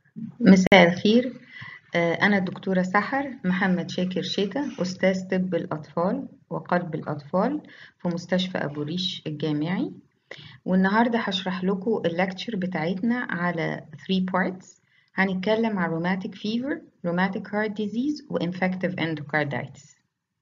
مساء الخير آه، أنا الدكتورة سحر محمد شاكر شيتا أستاذ طب الأطفال وقلب الأطفال في مستشفى أبو ريش الجامعي والنهاردة هشرح لكم اللكتشر بتاعتنا على 3 parts هنتكلم عن rheumatic fever, rheumatic heart disease و infective endocarditis.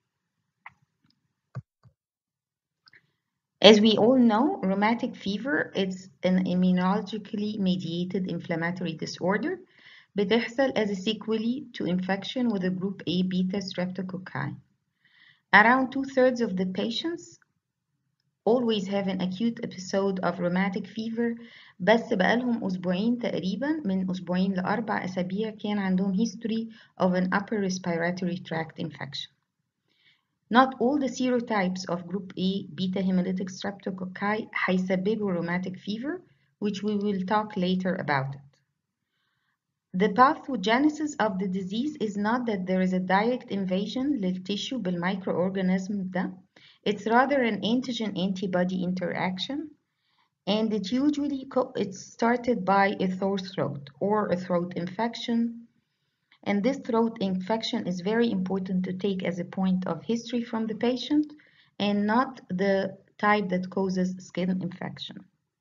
As we all know, rheumatic fever is an immunologically mediated inflammatory disorder بتحصل as a sequelae to infection with a group A beta streptococci. Around two-thirds of the patients always have an acute episode of rheumatic fever بس بقالهم أسبوعين تقريبا من أسبوعين لأربع أسابيع كان عندهم history of an upper respiratory tract infection. Not all the serotypes of group A beta hemolytic streptococci هيسببوا rheumatic fever which we will talk later about it. The pathogenesis of the disease is not that there is a direct invasion للtissue بالmicroorganism ده. It's rather an antigen-antibody interaction and it usually it's started by a sore throat or a throat infection and this throat infection is very important to take as a point of history from the patient and not the type that causes skin infection.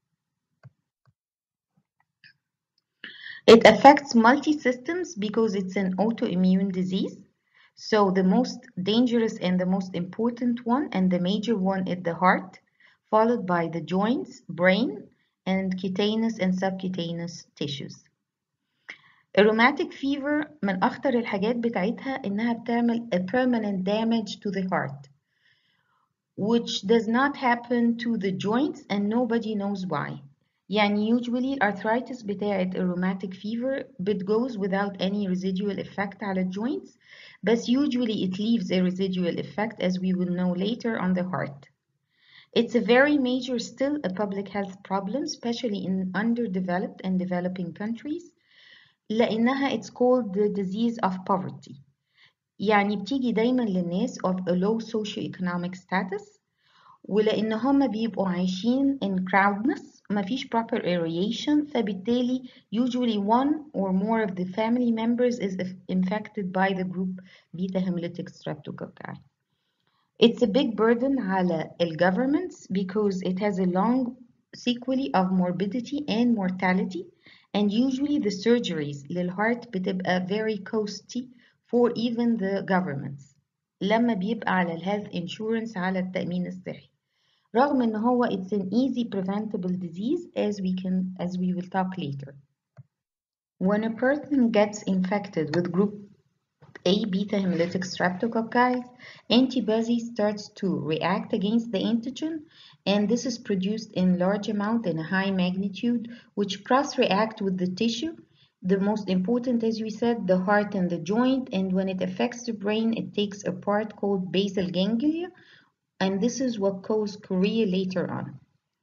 It affects multi-systems because it's an autoimmune disease. So the most dangerous and the most important one and the major one is the heart, followed by the joints, brain, and cutaneous and subcutaneous tissues. الروماتيك fever من أخطر الحاجات بتاعتها إنها بتعمل a permanent damage to the heart which does not happen to the joints and nobody knows why يعني usually الارثرايتس بتاعت الروماتيك fever بتgoes without any residual effect على الجوينتس بس usually it leaves a residual effect as we will know later on the heart. It's a very major still a public health problem especially in underdeveloped and developing countries لأنها it's called the disease of poverty يعني بتيجي دايما للناس of a low socioeconomic status ولأن هم بيبقوا عايشين in crowdness مفيش proper aeration فبالتالي usually one or more of the family members is infected by the group beta hemolytic streptococci. It's a big burden على governments because it has a long sequelae of morbidity and mortality and usually the surgeries للheart بتبقى very costly for even the governments لما بيبقى على الهيلث insurance على التأمين الصحي رغم ان هو it's an easy preventable disease as we can as we will talk later. When a person gets infected with group A beta hemolytic streptococci, antibody starts to react against the antigen and this is produced in large amount in a high magnitude which cross-react with the tissue the most important as we said the heart and the joint and when it affects the brain it takes a part called basal ganglia and this is what caused Korea later on.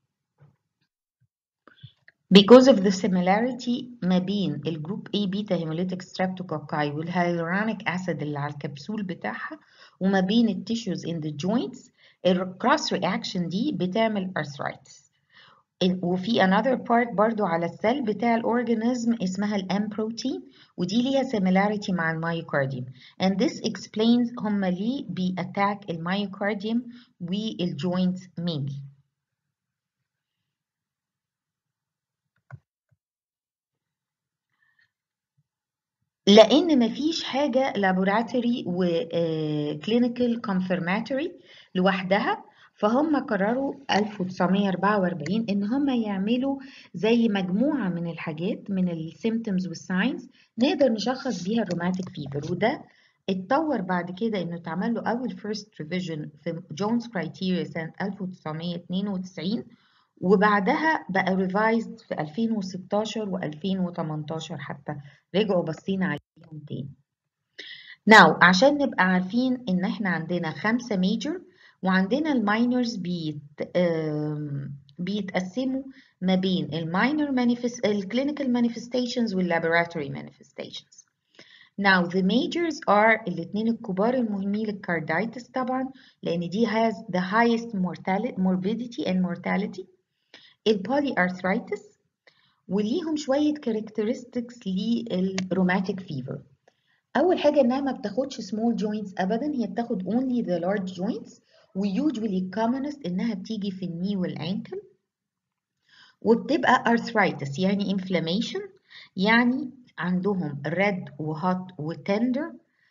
Because of the similarity ما بين الجروب A beta hemolytic streptococci والhyaluronic acid اللي على الكبسول بتاعها وما بين التيشوز in the joints الكروس reaction دي بتعمل arthritis. وفي another part برضو على السيل بتاع الأورجانيزم اسمها الام بروتين ودي ليها similarity مع المايوكارديوم and this explains هما ليه بيأتاك المايوكارديوم والجوينتس mainly لأن مفيش حاجة laboratory و uh, clinical confirmatory لوحدها فهم قرروا 1944 ان هم يعملوا زي مجموعة من الحاجات من السيمتومز والساينز نقدر نشخص بيها الروماتيك فيبر وده اتطور بعد كده انه اتعمل له اول فيرست ريفيجن في جونز كرايتيريا سنة 1992 وبعدها بقى ريفايزد في 2016 و2018 حتى رجعوا بصينا عليهم تاني. ناو عشان نبقى عارفين ان احنا عندنا خمسة ميجر وعندنا الماينرز بيت بيتقسموا ما بين الماينر manifest الكلينيكال manifestations واللابوراتوري manifestations. Now the majors are الاثنين الكبار المهمين للكاردايتس طبعا لأن دي has the highest mortality morbidity and mortality البولي arthritis وليهم شوية characteristics للروماتيك فيفر أول حاجة إنها ما بتاخدش small joints أبدا هي بتاخد only the large joints ويوجوالي commonest إنها بتيجي في الني والأنكل وبتبقى arthritis يعني inflammation يعني عندهم red وهوت وتندر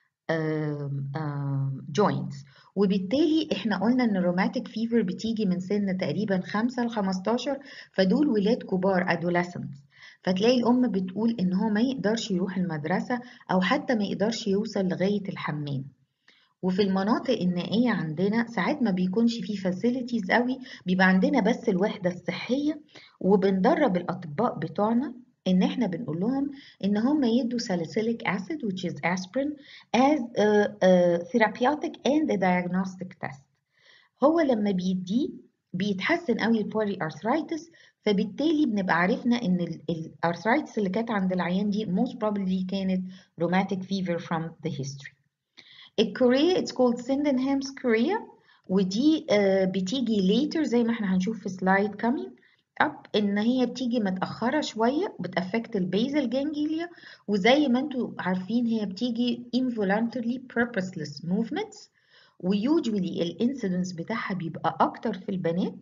joints وبالتالي احنا قلنا ان الروماتيك فيفر بتيجي من سن تقريبا 5 ل 15 فدول ولاد كبار adolescents فتلاقي الام بتقول ان هو ما يقدرش يروح المدرسه او حتى ما يقدرش يوصل لغايه الحمام وفي المناطق النائيه عندنا ساعات ما بيكونش فيه فاسيلتيز قوي بيبقى عندنا بس الوحده الصحيه وبندرب الاطباء بتوعنا ان احنا بنقول لهم ان هم يدوا salicylic acid which is aspirin as a, a therapeutic and a diagnostic test هو لما بيديه بيتحسن قوي البوري arthritis فبالتالي بنبقى عرفنا ان الارثرايتس اللي كانت عند العيان دي most probably كانت rheumatic fever from the history الكوريا it's called Sydenham's كوريا ودي uh, بتيجي later زي ما احنا هنشوف في سلايد coming up ان هي بتيجي متأخرة شوية بتأفكت البيزل جانجليا وزي ما انتوا عارفين هي بتيجي involuntarily purposeless movements ويوجولي الانسيدنس بتاعها بيبقى اكتر في البنات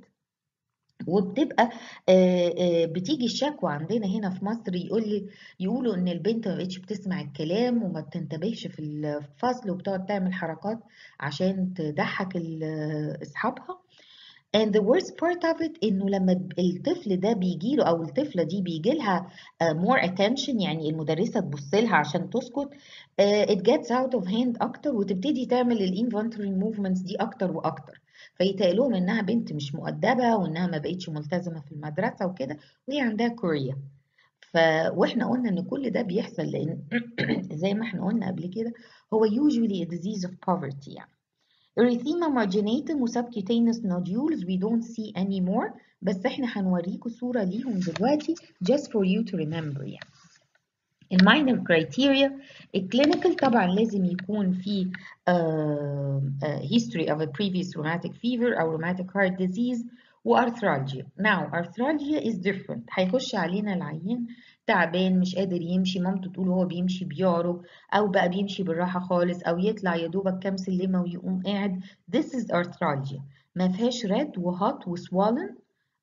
وبتبقى آآ آآ بتيجي الشكوى عندنا هنا في مصر يقول لي يقولوا ان البنت ما بقتش بتسمع الكلام وما بتنتبهش في الفصل وبتقعد تعمل حركات عشان تضحك اصحابها and the worst part of it انه لما الطفل ده بيجي له او الطفله دي بيجي لها more attention يعني المدرسه تبص لها عشان تسكت it gets out of hand اكتر وتبتدي تعمل الانفولنتري موفمنتس دي اكتر واكتر فيتقال لهم انها بنت مش مؤدبه وانها ما بقتش ملتزمه في المدرسه وكده وهي عندها كوريا ف واحنا قلنا ان كل ده بيحصل لان زي ما احنا قلنا قبل كده هو usually a disease of poverty يعني erythema marginatum و subcutaneous nodules we don't see anymore بس احنا هنوريكم صورة ليهم دلوقتي just for you to remember يعني الماينر كرايتيريا الكلينيكال طبعا لازم يكون في uh, uh, history of a previous rheumatic fever او rheumatic heart disease وارثرالجيا now arthralgia is different هيخش علينا العيان تعبان مش قادر يمشي مامته تقول هو بيمشي بيعرج او بقى بيمشي بالراحه خالص او يطلع يا دوبك كام سلمه ويقوم قاعد this is arthralgia ما فيهاش red وهوت وسوالن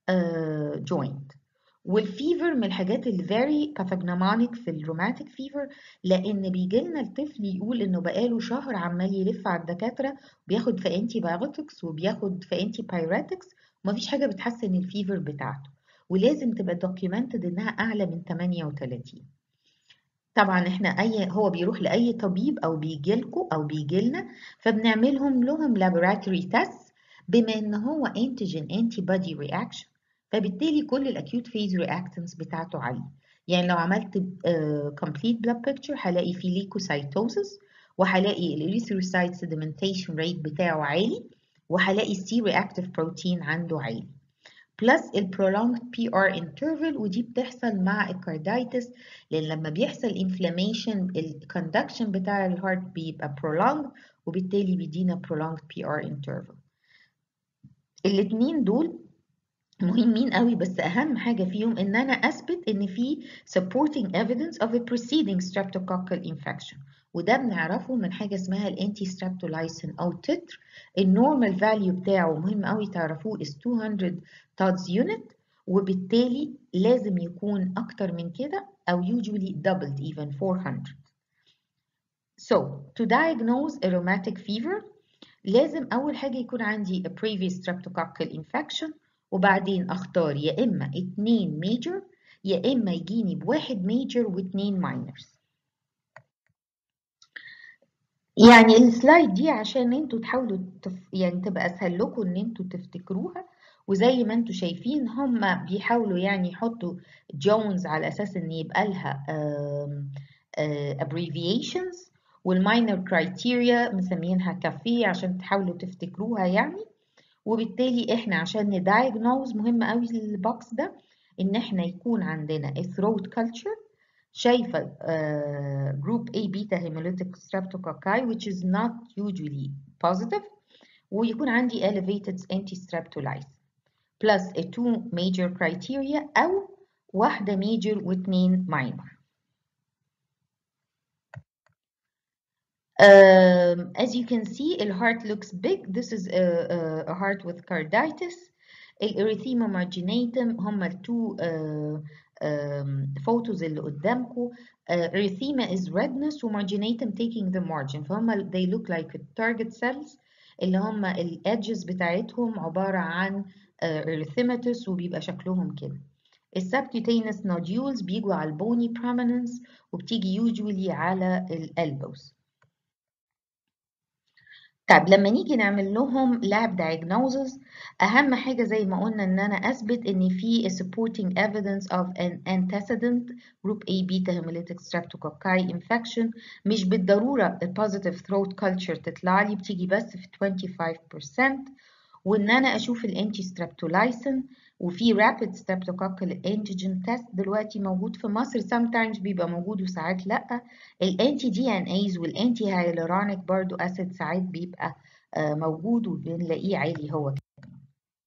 جوينت والفيفر من الحاجات اللي very pathognomonic في الروماتيك فيفر لان بيجي لنا الطفل يقول انه بقاله شهر عمال يلف على الدكاتره بياخد في انتي بايوتكس وبياخد في انتي بايريتكس ومفيش حاجه بتحسن الفيفر بتاعته ولازم تبقى documented انها اعلى من 38 طبعا احنا اي هو بيروح لاي طبيب او بيجي لكم او بيجي لنا فبنعملهم لهم laboratory tests بما ان هو antigen antibody reaction فبالتالي كل الاكيوت فيز رياكتنس بتاعته عاليه يعني لو عملت complete blood picture هلاقي فيه ليكوسايتوزس وهلاقي الاريثروسايت sedimentation rate بتاعه عالي وهلاقي السي reactive protein عنده عالي بلس البرولونجد بي ار انترفال ودي بتحصل مع الكاردايتس لان لما بيحصل انفلاميشن الكوندكشن بتاع الهارت بيبقى prolonged وبالتالي بيدينا prolonged بي ار انترفال الاثنين دول مهمين قوي بس اهم حاجه فيهم ان انا اثبت ان في supporting evidence of a preceding streptococcal infection وده بنعرفه من حاجه اسمها الانتي ستريبتولايسين او تتر النورمال فاليو بتاعه مهم قوي تعرفوه is 200 تادز يونت وبالتالي لازم يكون اكتر من كده او usually doubled even 400 so to diagnose a rheumatic fever لازم اول حاجه يكون عندي a previous streptococcal infection وبعدين اختار يا اما اتنين major يا اما يجيني بواحد major واتنين minors يعني السلايد دي عشان انتوا تحاولوا تف... يعني تبقى اسهل لكم ان انتوا تفتكروها وزي ما انتوا شايفين هم بيحاولوا يعني يحطوا جونز على اساس ان يبقى لها abbreviations والماينر كرايتيريا مسمينها كافيه عشان تحاولوا تفتكروها يعني وبالتالي احنا عشان ندايجنوز مهم قوي البوكس ده ان احنا يكون عندنا throat culture شايفة uh, group A beta hemolytic streptococci which is not usually positive ويكون عندي elevated anti-streptolysis plus a two major criteria أو واحدة ميجر واتنين ماينر Um, as you can see, the heart looks big. This is a, a, a heart with carditis. الاريثيما marginatum هم التو photos اللي قدامكم. Erythema is redness و marginatum taking the margin. فهم they look like target cells اللي هم ال edges بتاعتهم عبارة عن erythematous وبيبقى شكلهم كده. السبكيوتينس nodules بيجوا على البوني prominence وبتيجي usually على الالبوز. طب لما نيجي نعمل لهم lab diagnosis أهم حاجة زي ما قلنا إن أنا أثبت إن في supporting evidence of an antecedent group A beta hemolytic streptococci infection مش بالضرورة ال positive throat culture تطلع لي بتيجي بس في 25% وإن أنا أشوف الأنتي ستريبتولايسين وفي rapid streptococcal antigen test دلوقتي موجود في مصر sometimes بيبقى موجود وساعات لأ الانتي دي ان ايز والانتي هايلورونيك برضو اسيد ساعات بيبقى موجود وبنلاقيه عالي هو كمان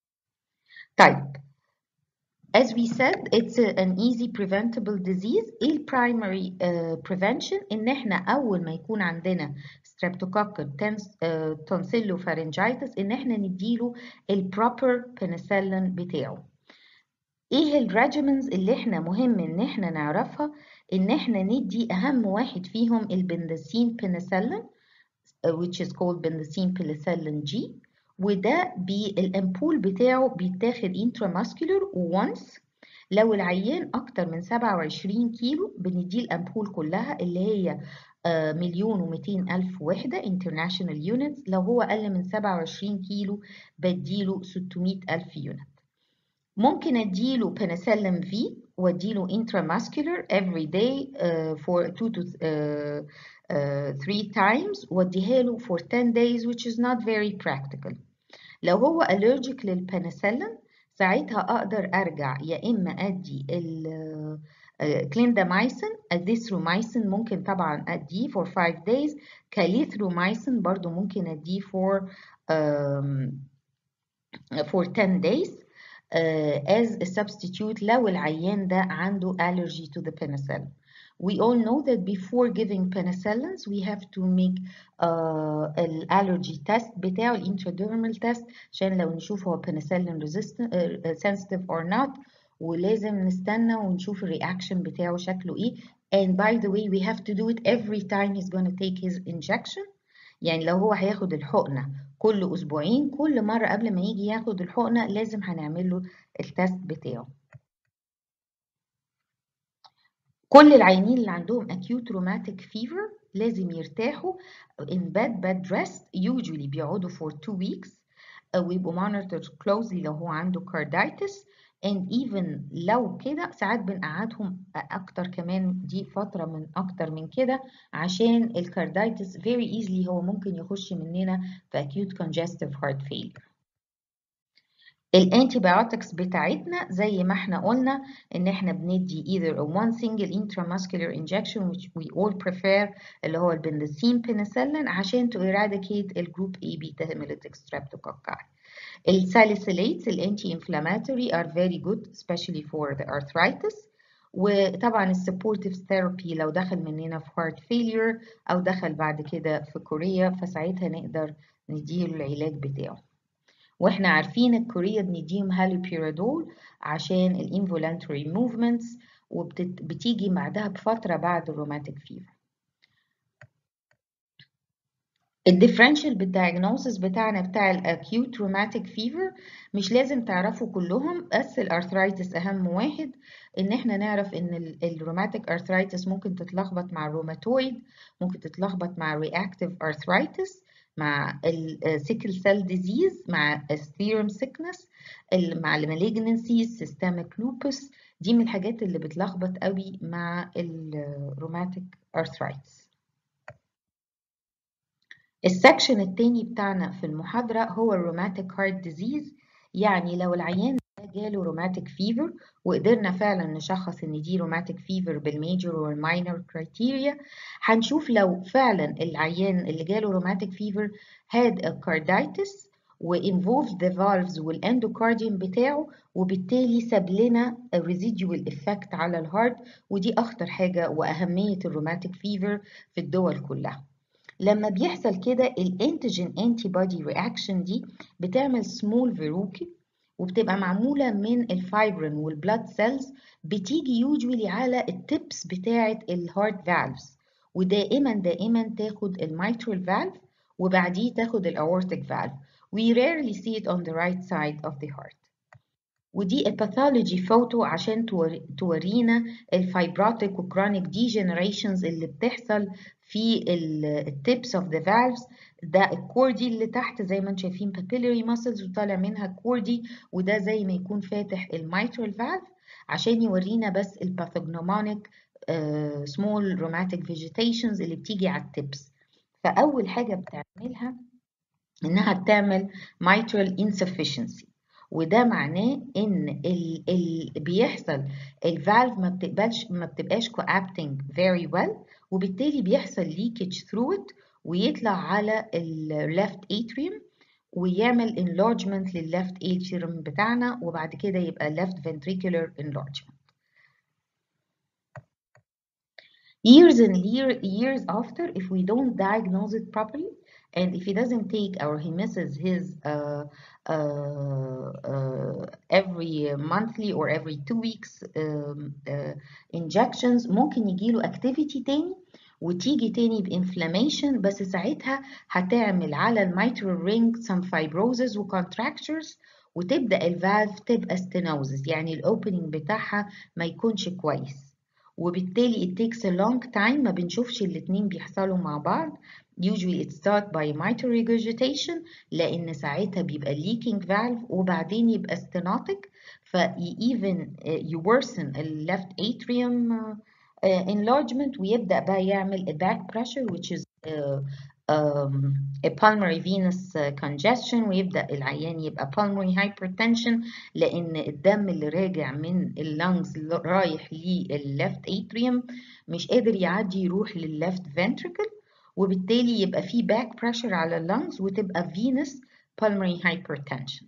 طيب as we said it's an easy preventable disease ايه البرايمري prevention ان احنا اول ما يكون عندنا streptococcal tonsilopharyngitis ان احنا نديله البروبر penicillin بتاعه ايه الريجيمنز اللي احنا مهم ان احنا نعرفها ان احنا ندي اهم واحد فيهم البندسين penicillin which is called بندسين penicillin G وده بالامبول بتاعه بيتاخد intramuscular once لو العيان اكتر من 27 كيلو بنديه الامبول كلها اللي هي مليون ومئتين ألف وحدة international units لو هو أقل من 27 كيلو بديله 600 ألف يونت ممكن اديله penicillin V واديله intramuscular every day uh, for 2 to 3 uh, uh, times واديها له for 10 days which is not very practical لو هو allergic للبنسلين ساعتها اقدر ارجع يا اما ادي ال كليندامايسين الديثرومايسين ممكن طبعا اديه for 5 days كاليثرومايسين برضو ممكن اديه for um, for 10 days uh, as a substitute لو العيان ده عنده allergy to the penicillin. We all know that before giving penicillins we have to make uh, an allergy test بتاعه الانتراديرمال test عشان لو نشوف هو penicillin resistant uh, sensitive or not ولازم نستنى ونشوف الرياكشن بتاعه شكله ايه and by the way we have to do it every time he's going to take his injection يعني لو هو هياخد الحقنة كل أسبوعين كل مرة قبل ما يجي ياخد الحقنة لازم هنعمل له التست بتاعه كل العيانين اللي عندهم acute rheumatic fever لازم يرتاحوا in bed bed rest usually بيقعدوا for two weeks ويبقوا monitored closely لو هو عنده carditis and even لو كده ساعات بنقعدهم اكتر كمان دي فتره من اكتر من كده عشان الكاردايتس very easily هو ممكن يخش مننا في acute congestive heart failure الانتيبيوتكس بتاعتنا زي ما احنا قلنا ان احنا بندي either a one single intramuscular injection which we all prefer اللي هو البندسين penicillin عشان to eradicate الجروب A beta hemolytic streptococci الساليسيليتس الانتي انفلاماتوري are very good especially for the arthritis وطبعا السبورتيف ثيرابي لو دخل مننا في heart failure او دخل بعد كده في كوريا فساعتها نقدر نديله العلاج بتاعه واحنا عارفين الكوريا بنديهم هالوبيرادول عشان الانفولانتري موفمنتس وبتيجي بعدها بفتره بعد الروماتيك فيفر الديفرنشال بالدايجنوسيس بتاعنا بتاع الاكيوت روماتيك فيفر مش لازم تعرفوا كلهم بس الارثرايتس اهم واحد ان احنا نعرف ان الروماتيك ارثرايتس ممكن تتلخبط مع الروماتويد ممكن تتلخبط مع رياكتيف ارثرايتس مع السيكل سيل ديزيز مع الثيرم سيكنس مع المالجنسيز سيستميك لوبس دي من الحاجات اللي بتلخبط قوي مع الروماتيك ارثرايتس السكشن التاني بتاعنا في المحاضرة هو الروماتيك هارت ديزيز يعني لو العيان ده جاله روماتيك فيفر وقدرنا فعلا نشخص ان دي روماتيك فيفر بالميجر والماينر كرايتيريا هنشوف لو فعلا العيان اللي جاله روماتيك فيفر had a carditis وانفولف the valves والاندوكارديوم بتاعه وبالتالي ساب لنا residual effect على الهارت ودي اخطر حاجه واهميه الروماتيك فيفر في الدول كلها لما بيحصل كده الانتيجين انتي بودي رياكشن دي بتعمل سمول فيروكي وبتبقى معموله من الفايبرين والبلاد سيلز بتيجي يوجولي على التبس بتاعه الهارت فالفز ودائما دائما تاخد الميترال فالف وبعديه تاخد الاورتيك فالف we rarely see it on the right side of the heart ودي الباثولوجي فوتو عشان تورينا الفايبروتيك وكرونيك ديجنريشنز اللي بتحصل في التيبس اوف ذا فالفز ده الكوردي اللي تحت زي ما انتم شايفين papillary muscles وطالع منها كوردي وده زي ما يكون فاتح الميترال فالف عشان يورينا بس الباثوجنومونيك سمول روماتيك فيجيتيشنز اللي بتيجي على التيبس فأول حاجة بتعملها إنها بتعمل mitral insufficiency وده معناه ان ال ال بيحصل الفالف ما بتقبلش ما بتبقاش coapting very well وبالتالي بيحصل leakage through it ويطلع على ال left atrium ويعمل enlargement لل left atrium بتاعنا وبعد كده يبقى left ventricular enlargement. Years and year, years after, if we don't diagnose it properly, and if he doesn't take or he misses his uh, uh, uh, every monthly or every two weeks um, injections ممكن يجيله activity تاني وتيجي تاني بانفلاميشن بس ساعتها هتعمل على الميترال رينج some fibrosis وcontractures وتبدأ الفالف تبقى stenosis يعني الاوبننج بتاعها ما يكونش كويس وبالتالي it takes a long time ما بنشوفش الاتنين بيحصلوا مع بعض usually it start by mitral regurgitation لأن ساعتها بيبقى leaking valve وبعدين يبقى stenotic ف even you worsen the left atrium uh, enlargement ويبدأ بقى يعمل a back pressure which is uh, um, a pulmonary venous congestion ويبدأ العيان يبقى pulmonary hypertension لأن الدم اللي راجع من اللنجز رايح للليفت atrium مش قادر يعدي يروح للليفت ventricle وبالتالي يبقى في back pressure على اللنجز وتبقى venous pulmonary hypertension.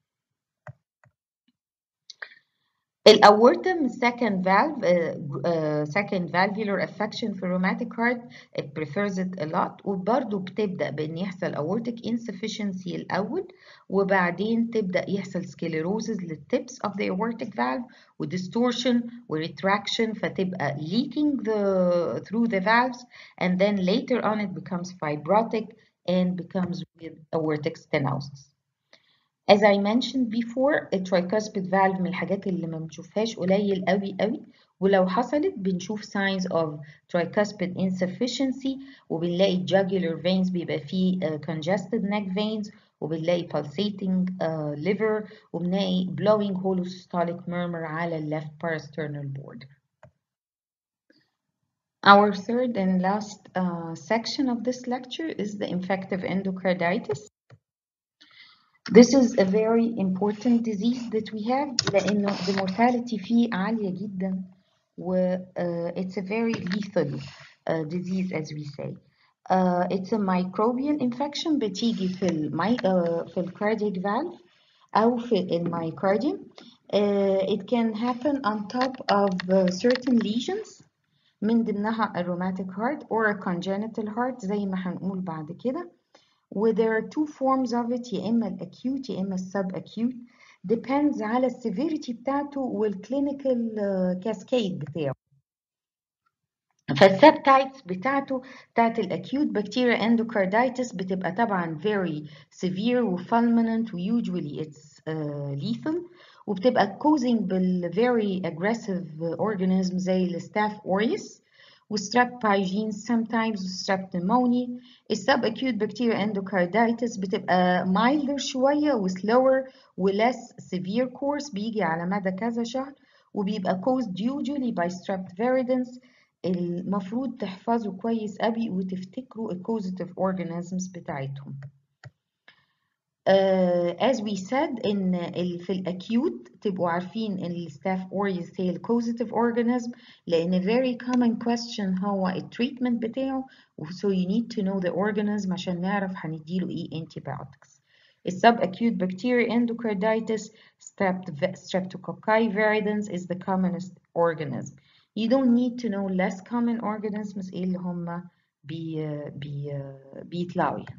الأورتم second valve uh, uh, second valvular affection في rheumatic heart it prefers it a lot وبرضه بتبدأ بإن يحصل aortic insufficiency الأول وبعدين تبدأ يحصل sclerosis للtips of the aortic valve ودistortion وretraction فتبقى leaking the through the valves and then later on it becomes fibrotic and becomes with aortic stenosis. As I mentioned before, الترايكاسبيد valve من الحاجات اللي ما بنشوفهاش قليل قوي قوي ولو حصلت بنشوف signs of tricuspid insufficiency وبنلاقي jugular veins بيبقى فيه uh, congested neck veins وبنلاقي pulsating uh, liver وبنلاقي blowing holosystolic murmur على left parasternal border. Our third and last uh, section of this lecture is the infective endocarditis. This is a very important disease that we have لأنه the mortality فيه عالية جدا و uh, it's a very lethal uh, disease as we say. Uh, it's a microbial infection بتيجي في المي uh, في الكاردياك valve أو في الميوكارديوم. Uh, it can happen on top of uh, certain lesions من ضمنها a rheumatic heart or a congenital heart زي ما هنقول بعد كده. و there are two forms of it يا إما الأكيوت يا إما السب أكيوت depends على السيفيريتي بتاعته والكلينيكال كاسكيد بتاعه فالسب تايبس بتاعته بتاعت الأكيوت بكتيريا اندوكاردايتس بتبقى طبعا very severe و fulminant و usually it's uh, lethal وبتبقى causing بال very aggressive organism زي الستاف أوريس والستراب بايجينز sometimes والستراب pneumonia السب acute bacterial endocarditis بتبقى milder شوية و slower و less severe course بيجي على مدى كذا شهر وبيبقى caused usually by strep viridans المفروض تحفظوا كويس قوي وتفتكروا ال causative organisms بتاعتهم. Uh, as we said ان ال في الاكيوت تبقوا عارفين ان الستاف اوريس هي الكوزيتيف اورجانيزم لان very common question هو التريتمنت بتاعه so you need to know the organism عشان نعرف هنديله ايه antibiotics subacute bacterial endocarditis streptococci viridans is the commonest organism you don't need to know less common organisms ايه اللي هم بي بي بيطلعوا يعني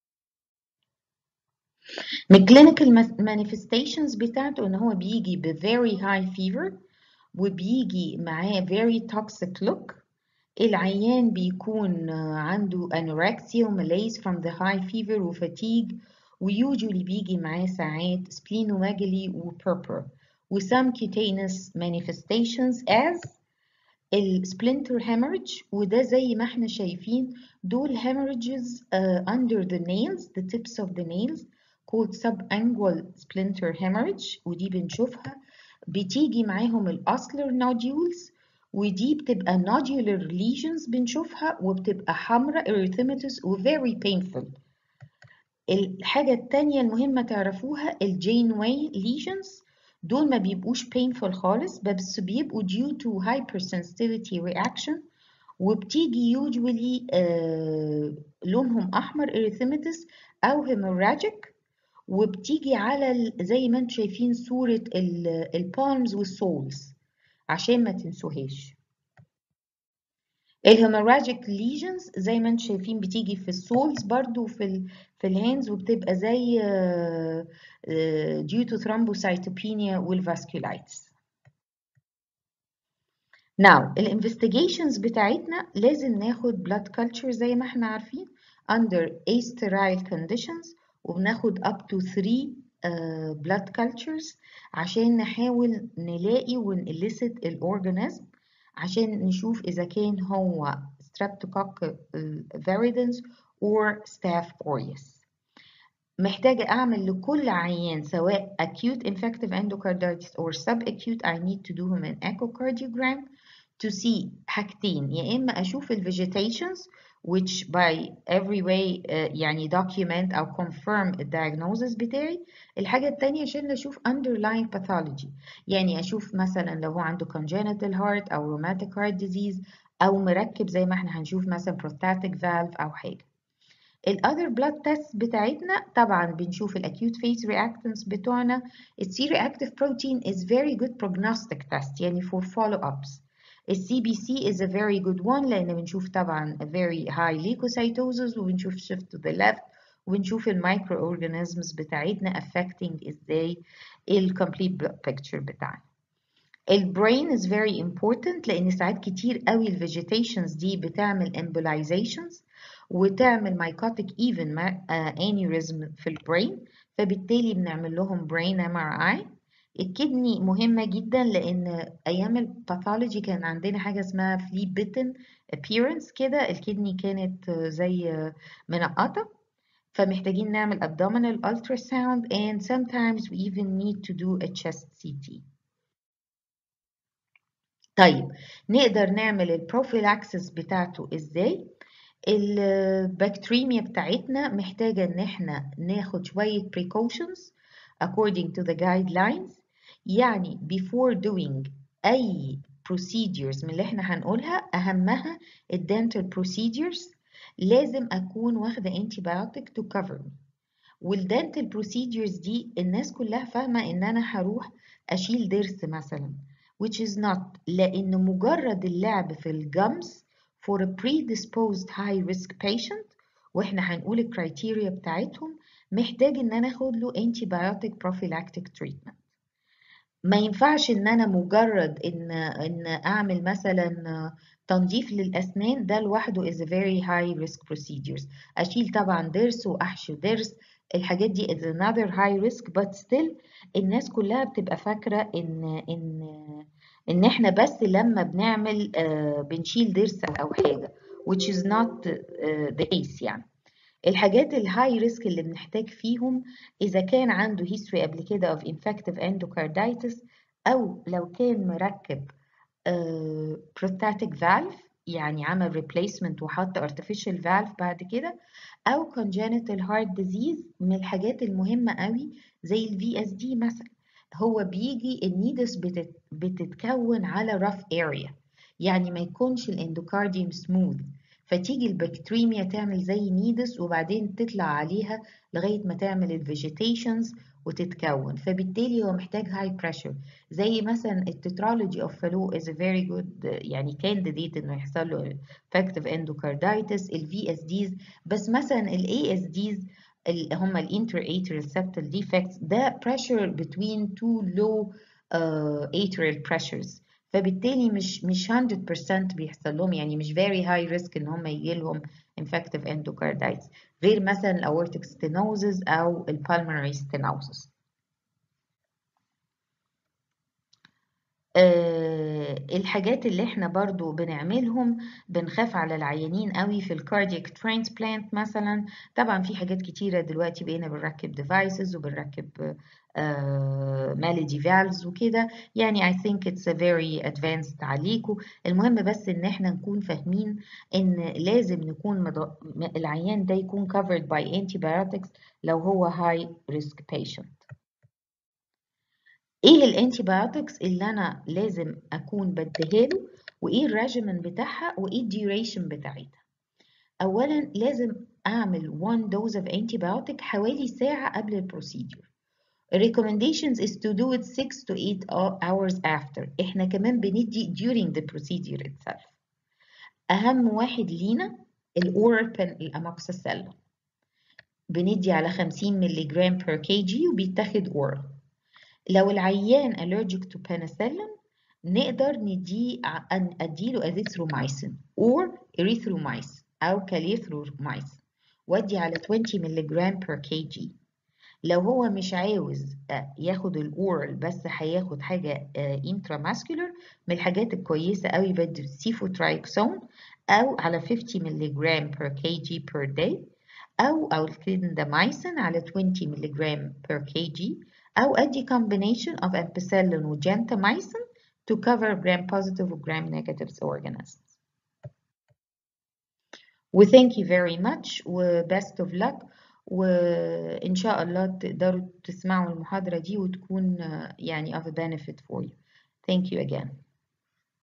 من الكلينيكال manifestations بتاعته ان هو بيجي ب very high fever وبيجي معاه very toxic look العيان بيكون عنده anorexia وملايز from the high fever وفاتيج ويوجولي بيجي معاه ساعات splenomegaly وpurpur و some cutaneous manifestations as السبلنتر hemorrhage وده زي ما احنا شايفين دول hemorrhages uh, under the nails the tips of the nails called subingual splinter hemorrhage ودي بنشوفها بتيجي معاهم الأصلر nodules ودي بتبقى nodular lesions بنشوفها وبتبقى حمراء erythematous و very painful الحاجة التانية المهمة تعرفوها الجين واي lesions دول ما بيبقوش painful خالص بس بيبقوا due to hypersensitivity reaction وبتيجي usually آه لونهم أحمر erythematous أو hemorrhagic وبتيجي على زي ما انتم شايفين صورة البالمز والسولز عشان ما تنسوهاش الهيموراجيك ليجنز زي ما انتم شايفين بتيجي في السولز برضو في ال في الهاندز وبتبقى زي due to thrombocytopenia والفاسكولايتس Now الانفستيجيشنز بتاعتنا لازم ناخد blood culture زي ما احنا عارفين under asterile conditions وبناخد up to 3 uh, blood cultures عشان نحاول نلاقي ونإليسيت الأورجانيزم عشان نشوف إذا كان هو streptococcus viridans or staph aureus محتاجة أعمل لكل عيان سواء acute infective endocarditis or subacute I need to do him an echocardiogram to see حاجتين يا إما أشوف ال vegetations which by every way uh, يعني document أو confirm ال diagnosis بتاعي الحاجة التانية عشان أشوف underlying pathology يعني أشوف مثلا لو هو عنده congenital heart أو rheumatic heart disease أو مركب زي ما احنا هنشوف مثلا prostatic valve أو حاجة الأذر blood tests بتاعتنا طبعا بنشوف الأكيوت phase reactants بتوعنا ال C-reactive protein is very good prognostic test يعني for follow-ups ال CBC is a very good one لأن بنشوف طبعا a very high leukocytosis وبنشوف shift to the left وبنشوف المايكرو organisms بتاعتنا affecting ازاي ال complete picture بتاعنا. البرين is very important لأن ساعات كتير قوي ال vegetations دي بتعمل embolizations وتعمل mycotic even aneurysm في البرين فبالتالي بنعمل لهم brain MRI الكدني مهمة جدا لأن أيام الباثولوجي كان عندنا حاجة اسمها flea bitten appearance كده الكدني كانت زي منقطة فمحتاجين نعمل abdominal ultrasound and sometimes we even need to do a chest CT. طيب نقدر نعمل البروفيلاكسس بتاعته ازاي؟ البكتيريميا بتاعتنا محتاجة ان احنا ناخد شوية precautions according to the guidelines يعني before doing أي procedures من اللي احنا هنقولها أهمها الدنتال procedures لازم أكون واخدة antibiotic to cover me والدنتال procedures دي الناس كلها فاهمة إن أنا هروح أشيل ضرس مثلا which is not لأن مجرد اللعب في الجمس for a predisposed high risk patient واحنا هنقول الكرايتيريا بتاعتهم محتاج ان انا اخد له antibiotic prophylactic treatment ما ينفعش ان انا مجرد ان ان اعمل مثلا تنظيف للاسنان ده لوحده is a very high risk procedures اشيل طبعا ضرس واحشي ضرس الحاجات دي is another high risk but still الناس كلها بتبقى فاكره ان ان ان احنا بس لما بنعمل uh, بنشيل ضرس او حاجه which is not uh, the case يعني الحاجات الهاي ريسك اللي بنحتاج فيهم إذا كان عنده history قبل كده of infective endocarditis أو لو كان مركب uh, prosthetic valve يعني عمل replacement وحط artificial valve بعد كده أو congenital heart disease من الحاجات المهمة قوي زي ال VSD مثلا هو بيجي النيدس بتت بتتكون على rough area يعني ما يكونش الاندوكارديوم smooth فتيجي البكتيريميا تعمل زي نيدس وبعدين تطلع عليها لغاية ما تعمل الفيجيتيشنز وتتكون فبالتالي هو محتاج هاي بريشر زي مثلا التترولوجي اوف فالو از فيري جود يعني كانديديت انه يحصل له effective endocarditis الفي اس ديز بس مثلا الاي اس ديز اللي هم الانتر atrial septal defects ده pressure between two low uh, atrial pressures فبالتالي مش مش 100% بيحصل لهم يعني مش very high risk ان هم يجي لهم infective endocarditis غير مثلا الاورتيك stenosis او البالمونري stenosis أه الحاجات اللي احنا برضو بنعملهم بنخاف على العيانين قوي في الكاردياك ترانسبلانت مثلا طبعا في حاجات كتيرة دلوقتي بقينا بنركب ديفايسز وبنركب مالدي فالفز وكده يعني I think it's a very advanced عليكم المهم بس ان احنا نكون فاهمين ان لازم نكون مض... العيان ده يكون covered by antibiotics لو هو high risk patient ايه الانتيبيوتكس اللي انا لازم اكون بديها له وايه الريجيمن بتاعها وايه الديوريشن بتاعتها اولا لازم اعمل 1 dose of antibiotic حوالي ساعه قبل البروسيدور recommendations is to do it 6 to 8 hours after احنا كمان بندي during the procedure itself اهم واحد لينا الاوربن الاموكسيسيلين بندي على 50 مللي جرام per kg وبيتاخد oral لو العيان allergic to penicillin نقدر نديه اديله azithromycin or erythromycin او كاليثروميسين وادي على 20 مللي جرام per kg لو هو مش عاوز ياخد الاورال بس هياخد حاجه انتراماسكولار من الحاجات الكويسه قوي بدي السيفوترايكسون او على 50 مللي جرام per kg per day او او الكليندامايسين على 20 مللي جرام per kg أو أدي combination of ampicillin و gentamicin to cover gram positive و gram negative organisms. و thank you very much و best of luck وإن شاء الله تقدروا تسمعوا المحاضرة دي وتكون يعني of a benefit for you. Thank you again.